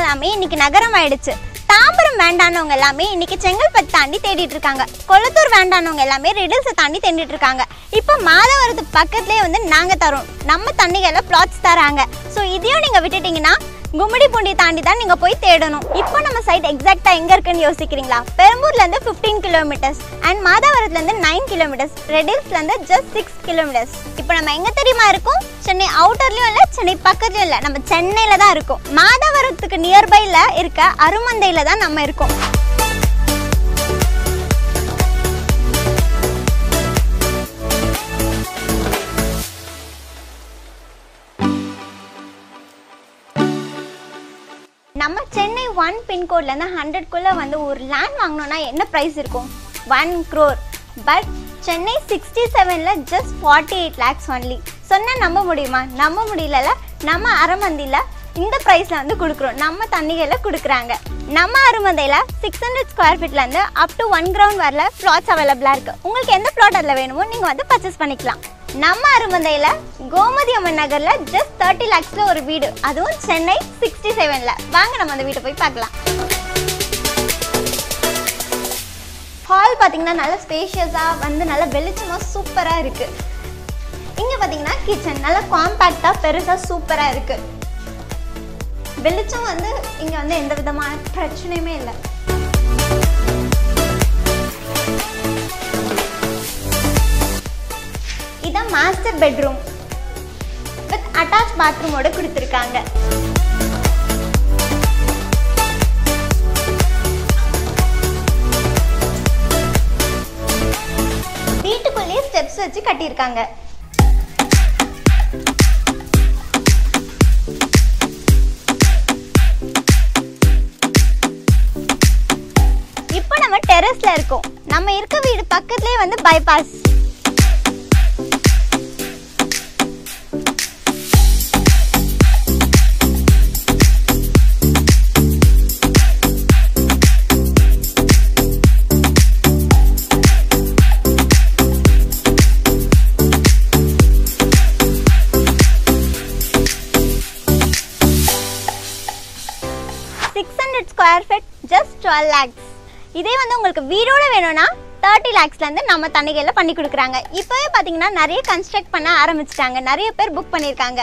எல்லாமே இன்னைக்கு நகரம் ஆயிடுச்சு தாம்பரம் வேண்டானவங்க எல்லாமே இன்னைக்கு செங்கல்பட்டு தாண்டி தேடிட்டு இருக்காங்க கொளத்தூர் வேண்டானவங்க எல்லாமே ரெடில்ஸை தாண்டி தேடிட்டு இருக்காங்க இப்போ மாதவரத்து பக்கத்துலேயே வந்து நாங்கள் தரோம் நம்ம தண்ணிகளை பிளாட்ஸ் தராங்க ஸோ இதையும் நீங்கள் விட்டுட்டீங்கன்னா கும்மிடி பூண்டி தாண்டி தான் நீங்கள் போய் தேடணும் இப்போ நம்ம சைட் எக்ஸாக்டாக எங்கே இருக்குன்னு யோசிக்கிறீங்களா பெரம்பூர்லேருந்து ஃபிஃப்டீன் கிலோமீட்டர்ஸ் அண்ட் மாதாவரத்துலேருந்து நைன் கிலோமீட்டர்ஸ் ரெடில்ஸ்லேருந்து ஜஸ்ட் சிக்ஸ் கிலோமீட்டர்ஸ் இப்போ நம்ம எங்கே தெரியுமா இருக்கோம் சென்னை அவுட்டர்லையும் இல்லை சென்னை பக்கத்துலையும் இல்லை நம்ம சென்னையில் தான் இருக்கோம் மாதாவரத்துக்கு நியர்பையில் இருக்க அருமந்தையில் தான் நம்ம இருக்கோம் நம்ம சென்னை ஒன் பின்கோட்லேருந்து ஹண்ட்ரட்குள்ளே வந்து ஒரு லேண்ட் வாங்கினோன்னா என்ன ப்ரைஸ் இருக்கும் one crore but Chennai sixty செவனில் just forty eight lakhs only சொன்னால் நம்ப முடியுமா நம்ப முடியலல நம்ம அரமந்தியில் இந்த ப்ரைஸில் வந்து கொடுக்குறோம் நம்ம தண்ணிகளை கொடுக்குறாங்க நம்ம அருமந்தையில் சிக்ஸ் ஹண்ட்ரட் ஸ்கொயர் ஃபீட்லேருந்து அப் டு ஒன் கிரவுண்ட் வரல ப்ளாட்ஸ் அவைலபிளாக இருக்குது உங்களுக்கு எந்த ப்ளாட் அதில் வேணுமோ நீங்கள் வந்து பர்ச்சேஸ் பண்ணிக்கலாம் நம்ம அருமந்தையில் கோமதி அம்மன் நகரில் ஜஸ்ட் தேர்ட்டி லேக்ஸில் ஒரு வீடு அதுவும் சென்னை சிக்ஸ்டி செவனில் வாங்க நம்ம அந்த வீட்டை போய் பார்க்கலாம் ஹால் பார்த்தீங்கன்னா நல்ல ஸ்பேஷியஸாக வந்து நல்ல வெளிச்சமாக சூப்பராக இருக்குது இங்கே பார்த்தீங்கன்னா கிச்சன் நல்ல காம்பேக்டாக பெருசாக சூப்பராக இருக்குது வெளிச்சம் வந்து இங்கே வந்து எந்த விதமான பிரச்சனையுமே இல்லை இதான் மாஸ்டர் பெட்ரூம் வித் அட்டாச் பாத்ரூமோட கொடுத்துருக்காங்க வீட்டுக்குள்ளேயே ஸ்டெப்ஸ் வச்சு கட்டியிருக்காங்க இப்போ நம்ம டெரஸ்ல இருக்கோம் நம்ம இருக்க வீடு பக்கத்துலேயே வந்து bypass six hundred square feet just twelve lakhs இதே வந்து உங்களுக்கு வீடோட வேணும்னா தேர்ட்டி லேக்ஸ்லேருந்து நம்ம தண்ணிகளில் பண்ணி கொடுக்குறாங்க இப்போவே பார்த்தீங்கன்னா நிறைய கன்ஸ்ட்ரக்ட் பண்ண ஆரம்பிச்சிட்டாங்க நிறைய பேர் புக் பண்ணியிருக்காங்க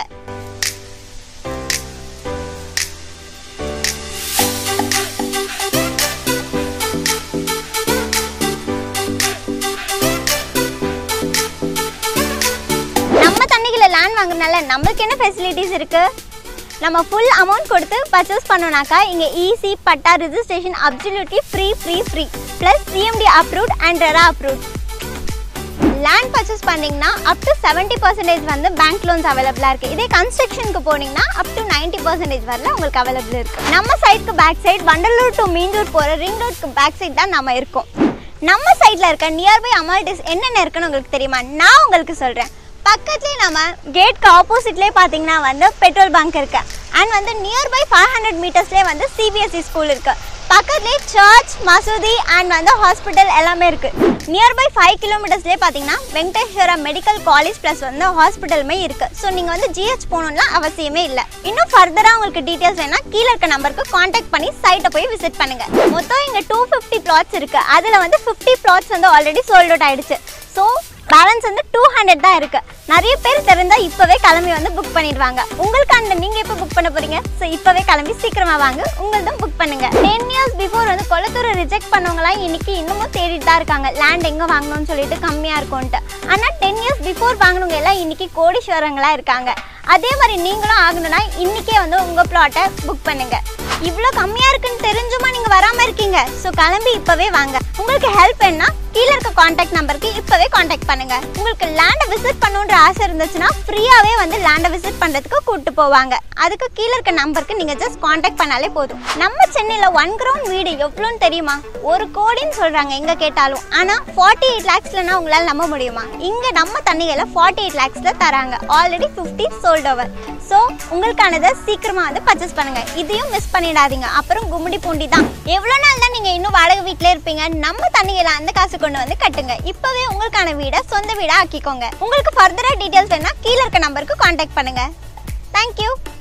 நம்ம தண்ணிகளை லேண்ட் வாங்குறதுனால நம்மளுக்கு என்ன ஃபெசிலிட்டிஸ் இருக்கு நம்ம ஃபுல் அமௌண்ட் கொடுத்து பர்ச்சேஸ் பண்ணோம்னாக்கா இங்கே easy patta registration absolutely free free free plus CMD approved and RERA approved land purchase பண்ணீங்கன்னா அப் டு செவன்ட்டி பர்சன்டேஜ் வந்து பேங்க் லோன்ஸ் அவைலபிளாக இருக்குது இதே கன்ஸ்ட்ரக்ஷனுக்கு போனீங்கன்னா அப் டு நைன்ட்டி பர்சன்டேஜ் வரல உங்களுக்கு அவைலபிள் இருக்குது நம்ம சைடுக்கு back side Vandalur to Minjur போகிற ரிங் ரோட்க்கு பேக் சைடு தான் நம்ம இருக்கோம் நம்ம சைடில் இருக்க நியர்பை அமால்டிஸ் என்னென்ன இருக்குன்னு உங்களுக்கு தெரியுமா நான் உங்களுக்கு சொல்கிறேன் பக்கத்துலேயே நம்ம கேட்க்கு ஆப்போசிட்லேயே பார்த்தீங்கன்னா வந்து பெட்ரோல் பங்க் இருக்கு அண்ட் வந்து நியர்பை ஃபைவ் ஹண்ட்ரட் மீட்டர்ஸ்லேயே வந்து சிபிஎஸ்சி ஸ்கூல் இருக்கு பக்கத்துலேயே சர்ச் மசூதி அண்ட் வந்து ஹாஸ்பிட்டல் எல்லாமே இருக்கு நியர்பை ஃபைவ் கிலோமீட்டர்ஸ்லேயே பார்த்தீங்கன்னா வெங்கடேஸ்வரா மெடிக்கல் காலேஜ் ப்ளஸ் வந்து ஹாஸ்பிட்டலுமே இருக்கு ஸோ நீங்கள் வந்து ஜிஹெச் போகணும்லாம் அவசியமே இல்லை இன்னும் ஃபர்தராக உங்களுக்கு டீட்டெயில்ஸ் வேணா கீழே இருக்க நம்பருக்கு காண்டாக்ட் பண்ணி சைட்டை போய் விசிட் பண்ணுங்க மொத்தம் இங்கே டூ ஃபிஃப்டி பிளாட்ஸ் இருக்கு அதில் வந்து ஃபிஃப்டி பிளாட்ஸ் வந்து ஆல்ரெடி சோல்ட் அவுட் ஆயிடுச்சு ஸோ பேலன்ஸ் வந்து டூ ஹண்ட்ரட் தான் இருக்கு நிறைய பேர் தெரிந்தா இப்பவே கிளம்பி வந்து புக் பண்ணிடுவாங்க உங்களுக்கு அந்த நீங்க எப்போ புக் பண்ண போறீங்க ஸோ இப்பவே கிளம்பி சீக்கிரமா வாங்க உங்களதும் புக் பண்ணுங்க டென் இயர்ஸ் பிஃபோர் வந்து கொளத்தூரை ரிஜெக்ட் பண்ணவங்களாம் இன்னைக்கு இன்னமும் தேடிட்டு தான் இருக்காங்க லேண்ட் எங்க வாங்கணும்னு சொல்லிட்டு கம்மியா இருக்கும்ட்டு ஆனா டென் இயர்ஸ் பிஃபோர் வாங்கினவங்க எல்லாம் இன்னைக்கு கோடீஸ்வரங்களா இருக்காங்க அதே மாதிரி நீங்களும் ஆகணும்னா இன்னைக்கே வந்து உங்க பிளாட்டை புக் பண்ணுங்க இவ்வளோ கம்மியா இருக்குன்னு தெரிஞ்சுமா நீங்க வராம இருக்கீங்க ஸோ கிளம்பி இப்பவே வாங்க உங்களுக்கு ஹெல்ப் வேணா கீழே இருக்க காண்டாக்ட் நம்பருக்கு இப்பவே காண்டாக்ட் பண்ணுங்க உங்களுக்கு லேண்டை விசிட் பண்ணணுன்ற ஆசை இருந்துச்சுன்னா ஃப்ரீயாவே வந்து லேண்டை விசிட் பண்றதுக்கு கூப்பிட்டு போவாங்க அதுக்கு கீழே இருக்க நம்பருக்கு நீங்க ஜஸ்ட் காண்டாக்ட் பண்ணாலே போதும் நம்ம சென்னையில ஒன் கிரவுண்ட் வீடு எவ்வளோன்னு தெரியுமா ஒரு கோடின்னு சொல்றாங்க எங்க கேட்டாலும் ஆனா ஃபார்ட்டி எயிட் லேக்ஸ்லனா உங்களால நம்ப முடியுமா இங்க நம்ம தண்ணிகளை ஃபார்ட்டி எயிட் லேக்ஸ்ல தராங்க already fifty sold over so உங்களுக்கானதை சீக்கிரமா வந்து பர்ச்சேஸ் பண்ணுங்க இதையும் மிஸ் பண்ணிடாதீங்க அப்புறம் கும்மிடி பூண்டி தான் எவ்வளோ நாள் தான் நீங்க இன்னும் வாடகை வீட்டிலே இருப்பீங்க நம்ம தண்ணிகளை அந்த காசு கொண்டு வந்து கட்டுங்க இப்பவே உங்களுக்கான வீடை சொந்த வீடா ஆக்கிக்கோங்க உங்களுக்கு ஃபர்தரா டீடைல்ஸ் வேணா கீழே இருக்க நம்பருக்கு காண்டாக்ட் பண்ணுங்க தேங்க்யூ